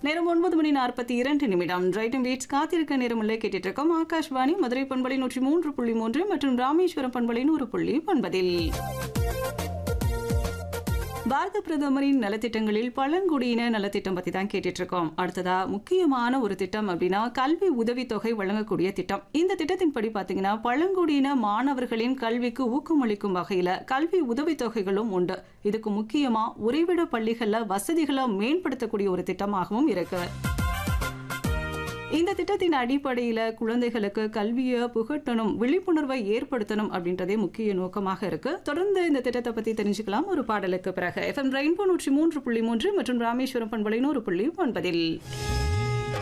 நேரம் ஒன்பது மணி நாற்பத்தி இரண்டு நிமிடம் ரைட்டும் வீட்ஸ் காத்திருக்க நேரமுள்ள கேட்டுட்டு இருக்கோம் ஆகாஷ்வாணி மதுரை பண்பலை நூற்றி மூன்று புள்ளி மூன்று மற்றும் ராமேஸ்வரம் பண்பலை நூறு புள்ளி ஒன்பதில் பாரத பிரதமரின் நலத்திட்டங்களில் பழங்குடியின நலத்திட்டம் பத்தி தான் கேட்டுட்டு இருக்கோம் அடுத்ததா முக்கியமான ஒரு திட்டம் அப்படின்னா கல்வி உதவித்தொகை வழங்கக்கூடிய திட்டம் இந்த திட்டத்தின்படி பாத்தீங்கன்னா பழங்குடியின மாணவர்களின் கல்விக்கு ஊக்கமளிக்கும் வகையில கல்வி உதவித்தொகைகளும் உண்டு இதுக்கு முக்கியமா உறைவிட பள்ளிகள்ல வசதிகளை மேம்படுத்தக்கூடிய ஒரு திட்டமாகவும் இருக்கு இந்த திட்டத்தின் அடிப்படையில குழந்தைகளுக்கு கல்வியை புகட்டணும் விழிப்புணர்வை ஏற்படுத்தணும் அப்படின்றதே முக்கிய நோக்கமாக இருக்கு தொடர்ந்து இந்த திட்டத்தை பத்தி தெரிஞ்சுக்கலாம் ஒரு பாடலுக்கு பிறகு எஃப்எம் ரெயின்போ நூற்றி மூன்று புள்ளி மூன்று மற்றும் ராமேஸ்வரம் பண்பலை நூறு புள்ளி ஒன்பதில்